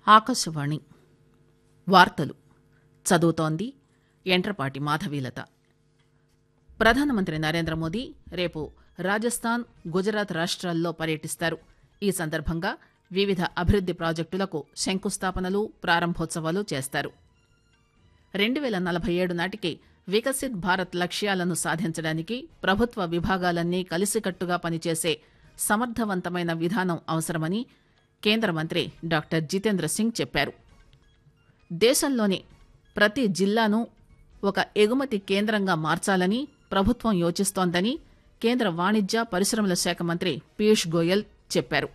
ఆకాశవాణి వార్తలు చదువుతోంది ఎంట్రపాటి మాధవీలత ప్రధానమంత్రి నరేంద్ర మోదీ రేపు రాజస్థాన్ గుజరాత్ రాష్ట్రాల్లో పర్యటిస్తారు ఈ సందర్భంగా వివిధ అభివృద్ది ప్రాజెక్టులకు శంకుస్థాపనలు ప్రారంభోత్సవాలు చేస్తారు రెండు పేల నలభై ఏడు నాటికి వికసిత్ భారత్ లక్ష్యాలను సాధించడానికి ప్రభుత్వ విభాగాలన్నీ కలిసికట్టుగా పనిచేసే సమర్థవంతమైన విధానం అవసరమని కేంద్ర మంత్రి డాక్టర్ జితేంద్ర సింగ్ చెప్పారు దేశంలోని ప్రతి జిల్లాను ఒక ఎగుమతి కేంద్రంగా మార్చాలని ప్రభుత్వం యోచిస్తోందని కేంద్ర వాణిజ్య పరిశ్రమల శాఖ మంత్రి పీయూష్ గోయల్ చెప్పారు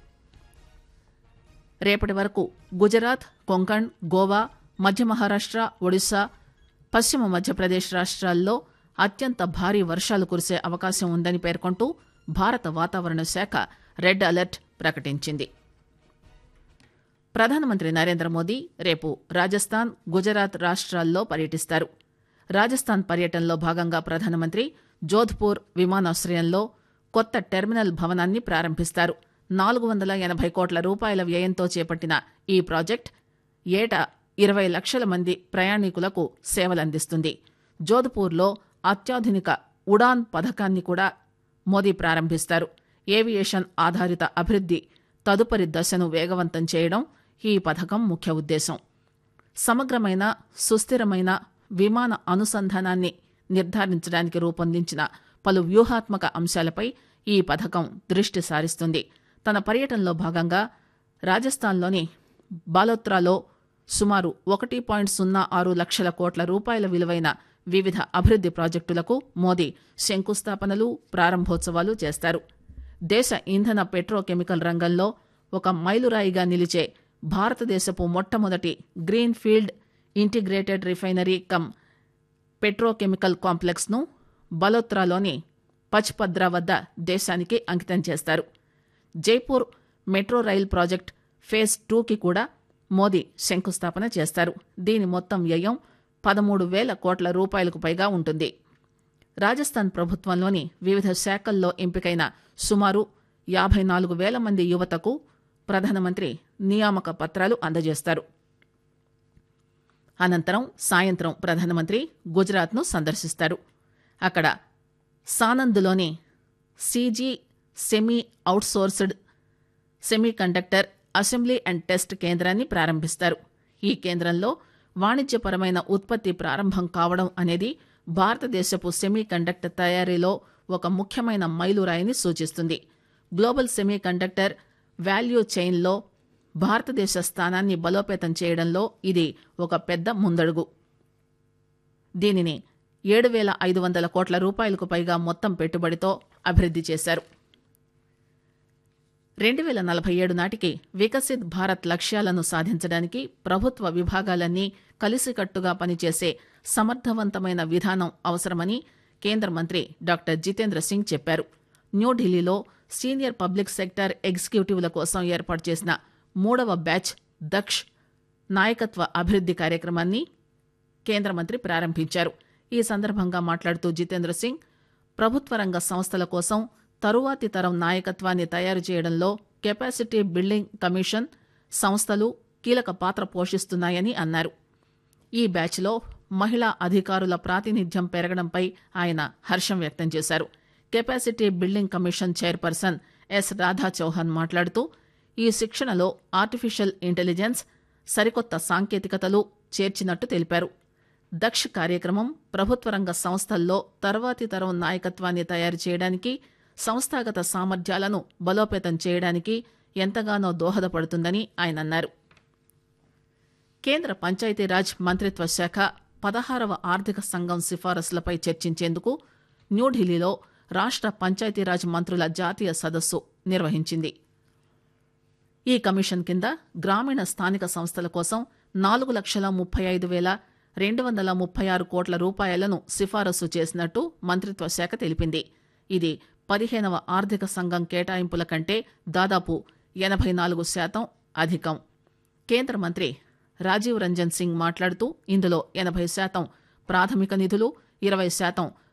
రేపటి వరకు గుజరాత్ కొంకణ్ గోవా మధ్య మహారాష్ట్ర ఒడిశా పశ్చిమ మధ్యప్రదేశ్ రాష్ట్రాల్లో అత్యంత భారీ వర్షాలు కురిసే అవకాశం ఉందని పేర్కొంటూ భారత వాతావరణ శాఖ రెడ్ అలర్ట్ ప్రకటించింది ప్రధానమంత్రి నరేంద్ర మోదీ రేపు రాజస్థాన్ గుజరాత్ రాష్ట్రాల్లో పర్యటిస్తారు రాజస్థాన్ పర్యటనలో భాగంగా ప్రధానమంత్రి జోధ్పూర్ విమానాశ్రయంలో కొత్త టెర్మినల్ భవనాన్ని ప్రారంభిస్తారు నాలుగు వందల ఎనభై కోట్ల రూపాయల వ్యయంతో చేపట్టిన ఈ ప్రాజెక్ట్ ఏటా ఇరవై లక్షల మంది ప్రయాణికులకు సేవలందిస్తుంది జోధ్పూర్లో అత్యాధునిక ఉడాన్ పథకాన్ని కూడా మోదీ ప్రారంభిస్తారు ఏవియేషన్ ఆధారిత అభివృద్ది తదుపరి దశను వేగవంతం చేయడం ఈ పథకం ముఖ్య ఉద్దేశం సమగ్రమైన సుస్థిరమైన విమాన అనుసంధానాన్ని నిర్ధారించడానికి రూపొందించిన పలు వ్యూహాత్మక అంశాలపై ఈ పథకం దృష్టి సారిస్తుంది తన పర్యటనలో భాగంగా రాజస్థాన్లోని బాలోత్రాలో సుమారు ఒకటి పాయింట్ సున్నా ఆరు లక్షల కోట్ల రూపాయల విలువైన వివిధ అభివృద్ది ప్రాజెక్టులకు మోదీ శంకుస్థాపనలు ప్రారంభోత్సవాలు చేస్తారు దేశ ఇంధన పెట్రోకెమికల్ రంగంలో ఒక మైలురాయిగా నిలిచే భారతదేశపు మొట్టమొదటి green field integrated refinery cum petrochemical complex ను బలోత్రాలోని పచ్పద్రా వద్ద దేశానికి అంకితం చేస్తారు Jaipur metro rail project phase టూకి కూడా మోదీ శంకుస్థాపన చేస్తారు దీని మొత్తం వ్యయం పదమూడు వేల కోట్ల రూపాయలకు పైగా ఉంటుంది రాజస్థాన్ ప్రభుత్వంలోని వివిధ శాఖల్లో ఎంపికైన సుమారు యాభై నాలుగు వేల మంది యువతకు ప్రధానమంత్రి నియామక పత్రాలు అందజేస్తారు అనంతరం సాయంత్రం ప్రధానమంత్రి గుజరాత్ను సందర్శిస్తారు అక్కడ సానంద్లోని CG semi outsourced semiconductor assembly and test కేంద్రాన్ని ప్రారంభిస్తారు ఈ కేంద్రంలో వాణిజ్యపరమైన ఉత్పత్తి ప్రారంభం కావడం అనేది భారతదేశపు సెమీ కండక్టర్ తయారీలో ఒక ముఖ్యమైన మైలురాయిని సూచిస్తుంది గ్లోబల్ సెమీ కండక్టర్ వాల్యూ చైన్లో భారతదేశ స్థానాన్ని బలోపేతం చేయడంలో ఇది ఒక పెద్ద ముందడుగు దీనిని ఏడు వేల ఐదు వందల కోట్ల రూపాయలకు పైగా మొత్తం పెట్టుబడితో అభివృద్ది చేశారు రెండు వేల నలభై ఏడు నాటికి వికసిత్ భారత్ లక్ష్యాలను సాధించడానికి ప్రభుత్వ విభాగాలన్నీ కలిసికట్టుగా పనిచేసే సమర్థవంతమైన విధానం అవసరమని కేంద్ర మంత్రి డాక్టర్ జితేంద్ర సింగ్ చెప్పారు న్యూఢిల్లీలో సీనియర్ పబ్లిక్ సెక్టర్ ఎగ్జిక్యూటివ్ల కోసం ఏర్పాటు చేసిన మూడవ బ్యాచ్ దక్ష్ నాయకత్వ అభివృద్ది కార్యక్రమాన్ని కేంద్ర మంత్రి ప్రారంభించారు ఈ సందర్భంగా మాట్లాడుతూ జితేంద్ర సింగ్ ప్రభుత్వ రంగ సంస్థల కోసం తరువాతి తరం నాయకత్వాన్ని తయారు చేయడంలో కెపాసిటీ బిల్డింగ్ కమిషన్ సంస్థలు కీలక పాత్ర పోషిస్తున్నాయని అన్నారు ఈ బ్యాచ్లో మహిళా అధికారుల ప్రాతినిధ్యం పెరగడంపై ఆయన హర్షం వ్యక్తం చేశారు capacity building commission chairperson S Radha Chauhan మాట్లాడుతూ ఈ శిక్షణలో ఆర్టిఫిషియల్ ఇంటెలిజెన్స్ సరికొత్త సాంకేతికతలు చేర్చినట్టు తెలిపారు దక్ష్ కార్యక్రమం ప్రభుత్వ రంగ సంస్థల్లో తర్వాతి తరం నాయకత్వాన్ని తయారు చేయడానికి సంస్థాగత సామర్థ్యాలను బలోపేతం చేయడానికి ఎంతగానో దోహదపడుతుందని ఆయన అన్నారు కేంద్ర పంచాయతీరాజ్ మంత్రిత్వ శాఖ పదహారవ ఆర్థిక సంఘం సిఫారసులపై చర్చించేందుకు న్యూఢిల్లీలో రాష్ట పంచాయతీరాజ్ మంత్రుల జాతీయ సదస్సు నిర్వహించింది ఈ కమిషన్ కింద గ్రామీణ స్థానిక సంస్థల కోసం నాలుగు లక్షల ముప్పై ఐదు వేల రెండు వందల ముప్పై ఆరు కోట్ల రూపాయలను సిఫారసు చేసినట్టు మంత్రిత్వ శాఖ తెలిపింది ఇది పదిహేనవ ఆర్థిక సంఘం కేటాయింపుల కంటే దాదాపు ఎనభై నాలుగు శాతం అధికం కేంద్ర మంత్రి రాజీవ్ రంజన్ సింగ్ మాట్లాడుతూ ఇందులో ఎనభై శాతం ప్రాథమిక నిధులు ఇరవై శాతం